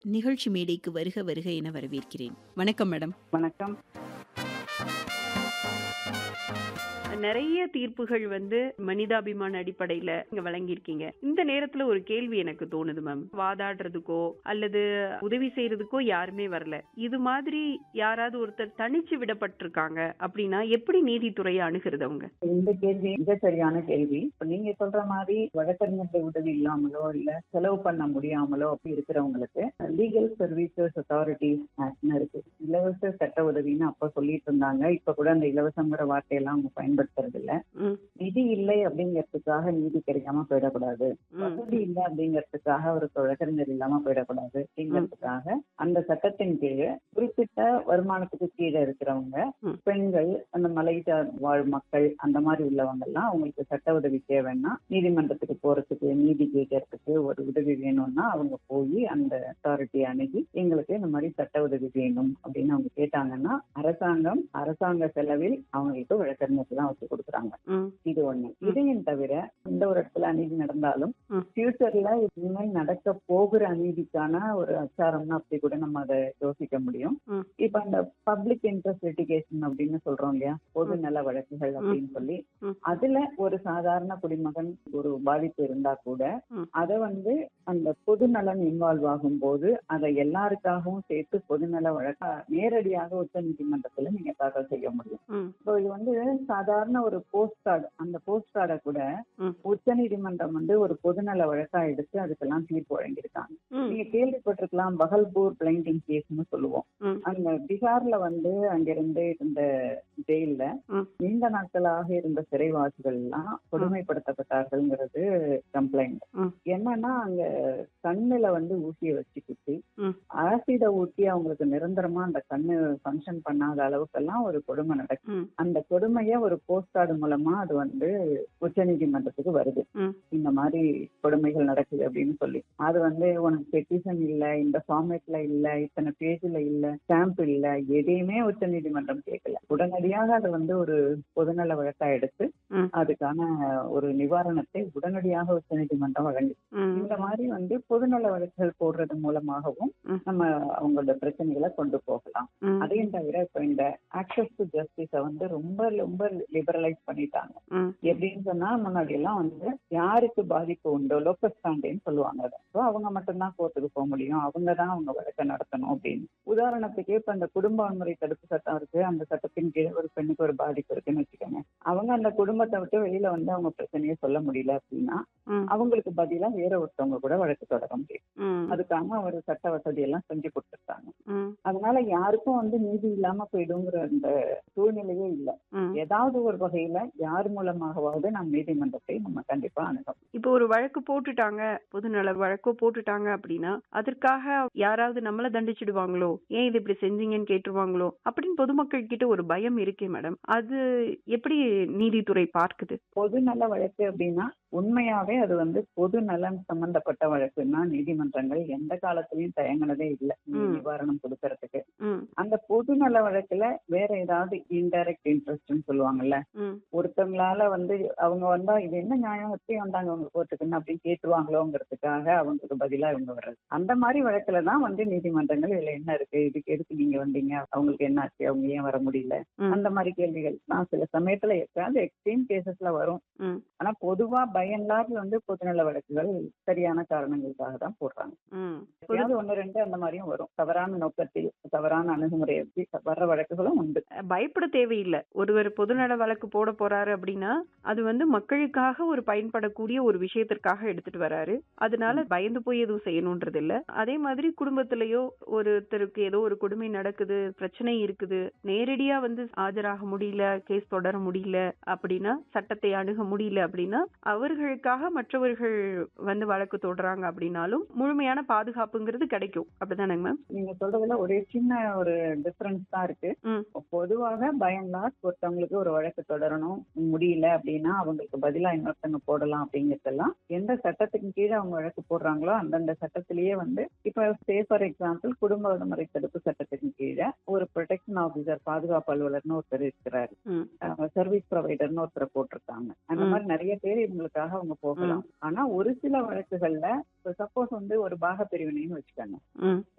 நிகழ்ச்சி மேடைக்கு வருக வருக என வரவேற்கிறேன் வணக்கம் மேடம் வணக்கம் நிறைய தீர்ப்புகள் வந்து மனிதாபிமான அடிப்படையில இங்க வழங்கியிருக்கீங்க இந்த நேரத்துல ஒரு கேள்வி எனக்கு தோணுது மேம் வாதாடுறதுக்கோ அல்லது உதவி செய்யறதுக்கோ யாருமே வரல இது மாதிரி யாராவது ஒருத்தர் தனிச்சு விடப்பட்டிருக்காங்க அப்படின்னா எப்படி நீதித்துறையை அணுகிறது அவங்க இந்த கேள்வி மிக சரியான கேள்வி இப்ப நீங்க சொல்ற மாதிரி வழக்கறிஞர்கள் உதவி இல்லாமலோ இல்ல செலவு பண்ண முடியாமலோ அப்படி இருக்கிறவங்களுக்கு லீகல் சர்வீசஸ் அத்தாரிட்டிஸ் ஆக்ட்னு இருக்கு இலவச சட்ட உதவின்னு அப்ப சொல்லிட்டு இருந்தாங்க இப்ப கூட அந்த இலவசங்கிற வார்த்தையெல்லாம் அவங்க பயன்படுத்துறது இல்ல ம், நிதி இல்லை அப்படிங்கிறதுக்காக நீதி கிடைக்காம போயிடக்கூடாது ம், வசதி இல்லை அப்படிங்கிறதுக்காக ஒரு வழக்கறிஞர் இல்லாம போயிடக்கூடாது அப்படிங்கிறதுக்காக அந்த சட்டத்தின் கீழே குறிப்பிட்ட வருமானத்துக்கு கீழே இருக்கிறவங்க ம். பெண்கள் அந்த மலைசார் வாழ் மக்கள் அந்த மாதிரி உள்ளவங்க எல்லாம் அவங்களுக்கு சட்ட உதவி தேவைன்னா நீதிமன்றத்துக்கு போறதுக்கு நீதி கேட்கறதுக்கு ஒரு உதவி வேணும்னா அவங்க போய் அந்த அத்தாரிட்டி அணுகி எங்களுக்கு இந்த மாதிரி சட்ட உதவி வேணும் அப்படின்னு அவங்க கேட்டாங்கன்னா அரசாங்கம் அரசாங்க செலவில் அவங்களுக்கு வழக்கறிஞர் தான் வச்சு கொடுக்குறாங்க ம், இது ஒண்ணு இதையும் தவிர இந்த ஒரு இடத்துல அநீதி நடந்தாலும் ம். ஃபியூச்சர்ல இனிமேல் நடக்க போகிற அநீதிக்கான ஒரு அச்சாரம்னு அப்படி கூட நம்ம அதை யோசிக்க முடியும் ம். இப்ப அந்த பப்ளிக் இன்ட்ரெஸ்ட் லிட்டிகேஷன் அப்படின்னு சொல்றோம் இல்லையா பொது ம். நல வழக்குகள் அப்படின்னு சொல்லி ம். அதுல ஒரு சாதாரண குடிமகன் ஒரு பாதிப்பு இருந்தா கூட ம். அதை வந்து அந்த பொது நலன் இன்வால்வ் ஆகும் போது அதை எல்லாருக்காகவும் சேர்த்து பொதுநல வழக்கா நேரடியாக உச்ச நீதிமன்றத்துல நீங்க தாக்கல் செய்ய முடியும் ம், ஸோ இது வந்து சாதாரண ஒரு போஸ்ட் கார்டு அந்த போஸ்ட் கார்டை கூட ம். உச்ச நீதிமன்றம் வந்து ஒரு பொதுநல வழக்கா எடுத்து அதுக்கெல்லாம் தீர்ப்பு வழங்கியிருக்காங்க ம், நீங்க கேள்விப்பட்டிருக்கலாம் பகல்பூர் பிளைண்டிங் கேஸ்னு சொல்லுவோம் ம். அந்த பீகார்ல வந்து அங்கிருந்து இந்த ஜெயில்ல ம். நீண்ட நாட்களாக இருந்த சிறைவாசிகள் எல்லாம் கொடுமைப்படுத்தப்பட்டார்கள்ங்கிறது கம்ப்ளைண்ட் ம். என்னன்னா அங்க கண்ணுல வந்து ஊசியை வச்சு குத்தி ம். ஆசிட ஊட்டி அவங்களுக்கு நிரந்தரமா அந்த கண்ணு ஃபங்க்ஷன் பண்ணாத அளவுக்கெல்லாம் ஒரு கொடுமை நடக்கும் ம், அந்த கொடுமைய ஒரு போஸ்ட் கார்டு மூலமா அது வந்து உச்சநீதிமன்றத்துக்கு வருது ம். இந்த மாதிரி கொடுமைகள் நடக்குது அப்படின்னு சொல்லி அது வந்து உனக்கு பெட்டிஷன் இல்ல இந்த ஃபார்மேட்ல இல்ல இத்தனை பேஜ்ல இல்ல ஸ்டாம்ப் இல்ல எதையுமே உச்சநீதிமன்றம் கேட்கல உடனடியாக அது வந்து ஒரு பொதுநல வழக்கா எடுத்து ம். அதுக்கான ஒரு நிவாரணத்தை உடனடியாக உச்சநீதிமன்றம் வழங்கி ம், இந்த மாதிரி வந்து பொதுநல வழக்குகள் போடுறது மூலமாகவும் ம். நம்ம அவங்களோட பிரச்சனைகளை கொண்டு போகலாம் ம், அதையும் தவிர இப்ப இந்த ஆக்சஸ் டு ஜஸ்டிஸ வந்து ரொம்ப ரொம்ப லிபரலைஸ் பண்ணிட்டாங்க ம், எப்படின்னு சொன்னா முன்னாடி எல்லாம் வந்து யாருக்கு பாதிப்பு உண்டோ லோக்கஸ் ஸ்டாண்டேன்னு சொல்லுவாங்க அதை So அவங்க மட்டும்தான் கோர்ட்டுக்கு போக முடியும் அவங்க தான் அவங்க வழக்கை நடத்தணும் அப்படின்னு உதாரணத்துக்கு இப்ப இந்த குடும்ப வன்முறை தடுப்பு சட்டம் இருக்கு அந்த சட்டத்தின் கீழே ஒரு பெண்ணுக்கு ஒரு பாதிப்பு இருக்குன்னு வச்சுக்கோங்க அவங்க அந்த குடும்பத்தை விட்டு வெளியில வந்து அவங்க பிரச்சனையை சொல்ல முடியல அப்படின்னா ம், அவங்களுக்கு பதிலா வேற ஒருத்தவங்க கூட வழக்கு தொடர முடியும் ம், அதுக்காக ஒரு சட்ட வசதி எல்லாம் செஞ்சு கொடுத்துருக்காங்க ம், அதனால யாருக்கும் வந்து நீதி இல்லாம போயிடுங்கிற அந்த சூழ்நிலையே இல்ல ம். ஏதாவது ஒரு வகையில யார் மூலமாகவாவது நம் நீதிமன்றத்தை நம்ம கண்டிப்பா அணுகலாம் இப்போ ஒரு வழக்கு போட்டுட்டாங்க பொதுநல வழக்கோ போட்டுட்டாங்க அப்படின்னா அதற்காக யாராவது நம்மள தண்டிச்சிடுவாங்களோ ஏன் இது இப்படி செஞ்சீங்கன்னு கேட்டுருவாங்களோ அப்படின்னு பொதுமக்கள் கிட்ட ஒரு பயம் இருக்கே மேடம் அது எப்படி நீதித்துறை பார்க்குது பொது நல வழக்கு அப்படின்னா உண்மையாவே அது வந்து பொது நலன் சம்பந்தப்பட்ட வழக்குன்னா நீதிமன்றங்கள் எந்த காலத்திலயும் தயங்கினதே இல்லை ம். நிவாரணம் கொடுக்கறதுக்கு ம் அந்த பொது நல வழக்குல வேற ஏதாவது இன்டைரக்ட் இன்ட்ரெஸ்ட்னு சொல்லுவாங்கல்ல ம் ஒருத்தவங்களால வந்து அவங்க வந்தா இது என்ன நியாயம் எப்படி வந்தாங்க அவங்க கோர்ட்டுக்குன்னு அப்படின்னு கேட்டுருவாங்களோங்கிறதுக்காக அவங்களுக்கு பதிலா இவங்க வர்றது அந்த மாதிரி வழக்குல தான் வந்து நீதிமன்றங்கள் இதுல என்ன இருக்கு இதுக்கு எதுக்கு நீங்க வந்தீங்க அவங்களுக்கு என்ன ஆச்சு அவங்க ஏன் வர முடியல ம். அந்த மாதிரி கேள்விகள் தான் சில சமயத்துல எப்பயாவது எக்ஸ்ட்ரீம் கேசஸ்ல வரும் ம் ஆனா பொதுவா பை அண்ட் லார்ஜ் வந்து பொதுநல வழக்குகள் சரியான காரணங்களுக்காக தான் போடுறாங்க ம் எப்பயாவது ஒண்ணு ரெண்டு அந்த மாதிரியும் வரும் தவறான நோக்கத்தில் தவறான அணுகுமுறை வச்சு வர்ற வழக்குகளும் உண்டு பயப்பட தேவையில்லை ஒருவர் பொதுநல வழக்கு போட போறாரு அப்படின்னா அது வந்து மக்களுக்காக ஒரு பயன்படக்கூடிய ஒரு விஷயத்திற்காக எடுத்துட்டு வராரு அதனால பயந்து போய் எதுவும் செய்யணும்ன்றது இல்ல அதே மாதிரி குடும்பத்திலயோ ஒருத்தருக்கு ஏதோ ஒரு கொடுமை நடக்குது பிரச்சனை இருக்குது நேரடியா வந்து ஆஜராக முடியல கேஸ் தொடர முடியல அப்படின்னா சட்டத்தை அணுக முடியல அப்படின்னா அவர்களுக்காக மற்றவர்கள் வந்து வழக்கு தொடர்றாங்க அப்படின்னாலும் முழுமையான பாதுகாப்புங்கிறது கிடைக்கும் அப்படிதானங்க மேம் நீங்க சொல்றதுல ஒரே சின்ன ஒரு டிஃபரன்ஸ் தான் இருக்கு ம். பொதுவாக பயன்லாஸ் ஒருத்தவங்களுக்கு ஒரு வழக்கு தொடரணும் முடியல அப்படின்னா அவங்களுக்கு பதிலா இன்னொருத்தவங்க போடலாம் அப்படிங்கறதெல்லாம் எந்த சட்டத்துக்கு கீழே அவங்க வழக்கு போடுறாங்களோ அந்தந்த சட்டத்திலேயே வந்து இப்ப சே ஃபார் எக்ஸாம்பிள் குடும்ப வன்முறை தடுப்பு சட்டத்துக்கு கீழே ஒரு ப்ரொடெக்ஷன் ஆபீசர் பாதுகாப்பு அலுவலர்னு ஒருத்தர் இருக்கிறாரு ம். சர்வீஸ் ப்ரொவைடர்னு ஒருத்தரை போட்டிருக்காங்க அந்த ம். மாதிரி நிறைய பேர் இவங்களுக்காக அவங்க போகலாம் ஆனா ஒரு சில வழக்குகள்ல சப்போஸ் வந்து ஒரு பாக பிரிவினைன்னு வச்சுக்கோங்க ம்